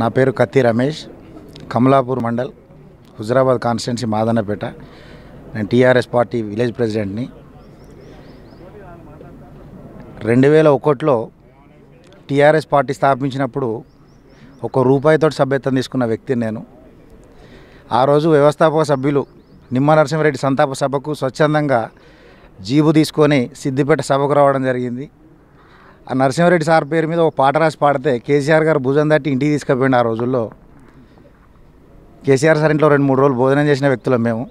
నా పేరు కత్తి రమేష్ కమలాపూర్ మండల్ హుజరాబాద్ కాన్స్టిట్యున్సీ మాదన్నపేట నేను టీఆర్ఎస్ పార్టీ విలేజ్ ప్రెసిడెంట్ని రెండు వేల ఒకటిలో టీఆర్ఎస్ పార్టీ స్థాపించినప్పుడు ఒక రూపాయితో సభ్యత్వం తీసుకున్న వ్యక్తిని నేను ఆ రోజు వ్యవస్థాపక సభ్యులు నిమ్మ నరసింహారెడ్డి సంతాప సభకు స్వచ్ఛందంగా జీబు తీసుకొని సిద్దిపేట సభకు రావడం జరిగింది ఆ నరసింహారెడ్డి సార్ పేరు మీద ఒక పాట రాసి పాడితే కేసీఆర్ గారు భుజం తట్టి ఇంటికి తీసుకుపోయిండు ఆ రోజుల్లో కేసీఆర్ సార్ ఇంట్లో రెండు మూడు రోజులు భోజనం చేసిన వ్యక్తులం మేము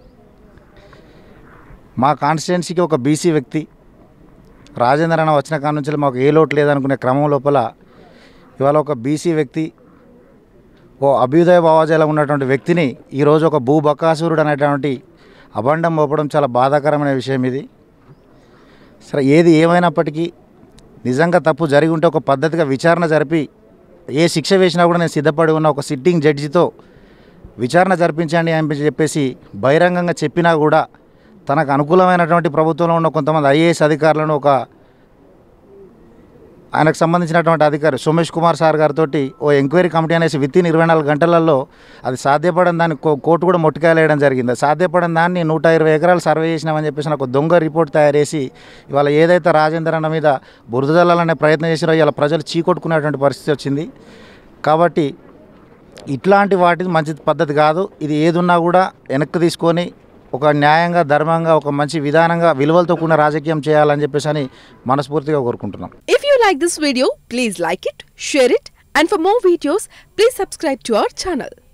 మా కాన్స్టిట్యున్సీకి ఒక బీసీ వ్యక్తి రాజేంద్ర అన్న వచ్చిన కాడ నుంచి మాకు ఏ లోటు లేదనుకునే క్రమం లోపల ఇవాళ ఒక బీసీ వ్యక్తి ఓ అభ్యుదయ భావాజాలం ఉన్నటువంటి వ్యక్తిని ఈరోజు ఒక భూబకాసురుడు అనేటువంటి అబండం మోపడం చాలా బాధాకరమైన విషయం ఇది సరే ఏది ఏమైనప్పటికీ నిజంగా తప్పు జరిగి ఉంటే ఒక పద్ధతిగా విచారణ జరిపి ఏ శిక్ష వేసినా కూడా నేను సిద్ధపడి ఉన్న ఒక సిట్టింగ్ జడ్జితో విచారణ జరిపించండి అని చెప్పేసి బహిరంగంగా చెప్పినా కూడా తనకు అనుకూలమైనటువంటి ప్రభుత్వంలో ఉన్న కొంతమంది ఐఏఎస్ అధికారులను ఒక ఆయనకు సంబంధించినటువంటి అధికారి సోమేష్ కుమార్ సార్ గారితో ఓ ఎంక్వైరీ కమిటీ అనేసి విత్ ఇన్ ఇరవై నాలుగు గంటలలో అది సాధ్యపడని దాన్ని కో- కోర్టు కూడా మొట్టికాయలేయడం జరిగింది సాధ్యపడని దాన్ని నూట ఇరవై ఎకరాలు సర్వే చేసినామని చెప్పేసి నాకు దొంగ రిపోర్ట్ తయారు చేసి ఇవాళ ఏదైతే రాజేందర్ అన్న మీద బురద జల్లాలనే ప్రయత్నం చేసిరో ఇవాళ ప్రజలు చీకొట్టుకునేటువంటి పరిస్థితి వచ్చింది కాబట్టి ఇట్లాంటి వాటి మంచి పద్ధతి కాదు ఇది ఏదున్నా కూడా వెనక్కి తీసుకొని ఒక న్యాయంగా ధర్మంగా ఒక మంచి విధానంగా విలువలతో కూడిన రాజకీయం చేయాలని చెప్పేసి అని మనస్ఫూర్తిగా కోరుకుంటున్నాం If you like this video, please like it, share it, and for more videos, please subscribe to our channel.